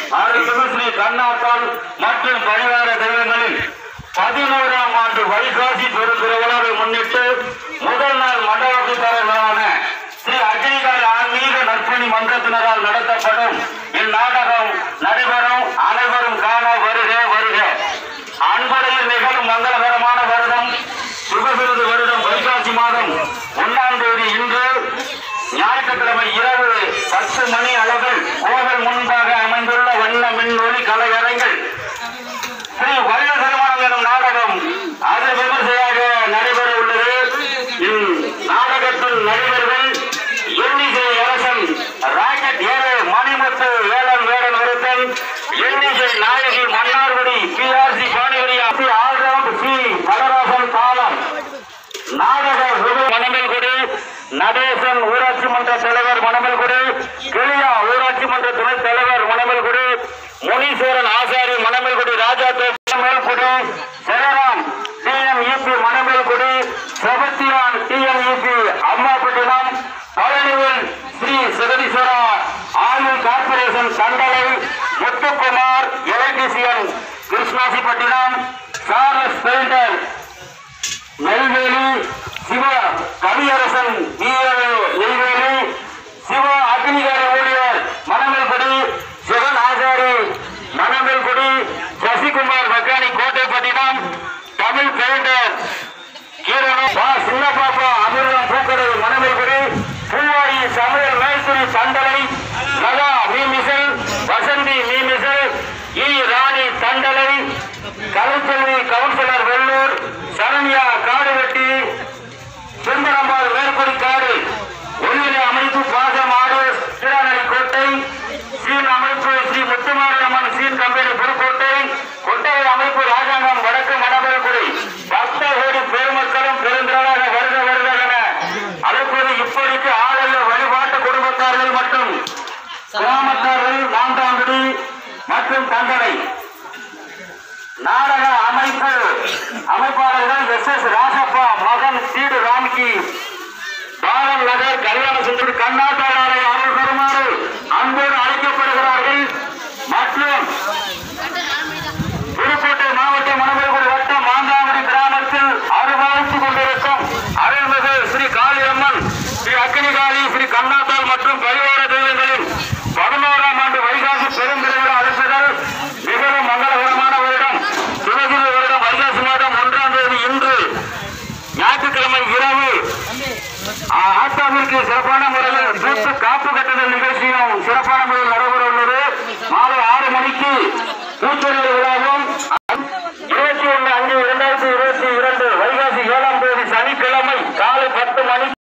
அருள்மிகு ஸ்ரீ கண்ணாத்தாள் மற்றும் பரிவார தெய்வங்களின் பதினோராம் ஆண்டு வைகாசி பெருந்திருவிழாவை முன்னிட்டு முதல் நாள் மண்டபத்து தலைவரான ஸ்ரீ அஜய்கால் ஆன்மீக நற்பணி மன்றத்தினரால் நடத்தப்படும் இந்நாடகம் நடைபெறும் அனைவரும் காண வருக வருக அன்பரையில் நிகழும் மங்களகரமான வருடம் சுபவிருது வருடம் வைகாசி மாதம் ஒன்றாம் தேதி இன்று ஞாயிற்றுக்கிழமை இரவு பத்து மணி அளவில் கோவில் முன்பாக அமைந்துள்ள வண்ண மின் ஒளி கலையரங்கில் ஸ்ரீ வல்ல திருமணம் எனும் நாடகம் அது விமர்சையாக நடைபெற உள்ளது இந்நாடகத்தின் நடிகர்கள் எண்ணிசை அரசன் ராக்கெட் ஏழு மணிமுத்து வேலன் வேடன் விருத்தன் எண்ணிசை நாயகி மன்னார்குடி பிஆர்சி பாணிகுடி அப்படி ஆல்ரவுண்ட் சி நடராசன் காலம் நாடக குரு மணமல்குடி நடேசன் ஊராட்சி மன்ற தலைவர் மணமல்குடி கிளியா ஊராட்சி மன்ற துணைத் தலைவர் மணமல்குடி முனீஸ்வரன் ஆசாரி மணமல்குடி ராஜா மணமல்குடி சிவராம் டிஎம்இபி மணமல்குடி செபத்தியான் டிஎம்இபி அம்மாப்பட்டினம் பழனியில் ஸ்ரீ சிவதீஸ்வரா ஆயுள் corporation Kandalai Muthukumar electrician Krishnajipattinam Charles painter Nelveli Siva Kaviyarasan Nelveli Siva அக்னிகார ஊழியர் மணமல்குடி சிவன் ஆசாரி மணமல்குடி சசிகுமார் மெக்கானிக் கோட்டைப்பட்டினம் தமிழ் பெயிண்டர் கீரனும் வா சின்ன பாப்பா அமிர்தம் பூக்கடை மணமல்குடி பூவாயி சமையல் மேல்குடி தண்டலை லதா மீமிசல் வசந்தி மீமிசல் இ ராணி தண்டலை கலைச்செல்வி கவுன்சிலர் வெள்ளூர் சரண்யா காடுவெட்டி சுந்தரம்பாள் மேற்குடி காடு ஒன்றிய அமைப்பு பாசமாடு திருநெல்வேலி கோட்டை சீன் அமைப்பு ஸ்ரீ முத்துமாரியம்மன் சீன் கம்பெனி புதுக்கோட்டை கொட்டகை அமைப்பு ராஜாங்கம் வடக்கு மணபரக்குடி பக்த கோடி பெருமக்களும் பெருந்திரளாக வருக வருக என அழைப்பது இப்படிக்கு ஆலய வழிபாட்டு குடும்பத்தார்கள் மற்றும் கிராமத்தார்கள் மாந்தாங்குடி மற்றும் தண்டனை நாடக அமைப்பு அமைப்பாளர்கள் எஸ் எஸ் ராசப்பா மகன் சீடு ராம்கி பாலம் நகர் கல்யாண சுந்தரி கண்ணாத்தாளரை அருள் பெறுமாறு அன்போடு அழைக்கப்படுகிறார்கள் மற்றும் புதுக்கோட்டை மாவட்ட மணமல்குடி வட்டம் மாந்தாங்குடி கிராமத்தில் அருள்வாழ்த்து கொண்டிருக்கும் அருள்மிகு ஸ்ரீ காளியம்மன் ஸ்ரீ அக்கினிகாளி ஸ்ரீ கண்ணாத்தாள் மற்றும் பரிவார தெய்வங்களின் பதினோராம் ஆண்டு வைகாசி பெருந்திருவிழா அழைப்புதல் மிகவும் மங்களகரமான வருடம் சிவகிரி வருடம் வைகாசி மாதம் ஒன்றாம் தேதி இன்று ஞாயிற்றுக்கிழமை இரவு ஆத்தாவிற்கு சிறப்பான முறையில் தூத்து காப்பு கட்டுதல் நிகழ்ச்சியும் சிறப்பான முறையில் நடைபெற உள்ளது மாலை ஆறு மணிக்கு பூச்சொல்லி விழாவும்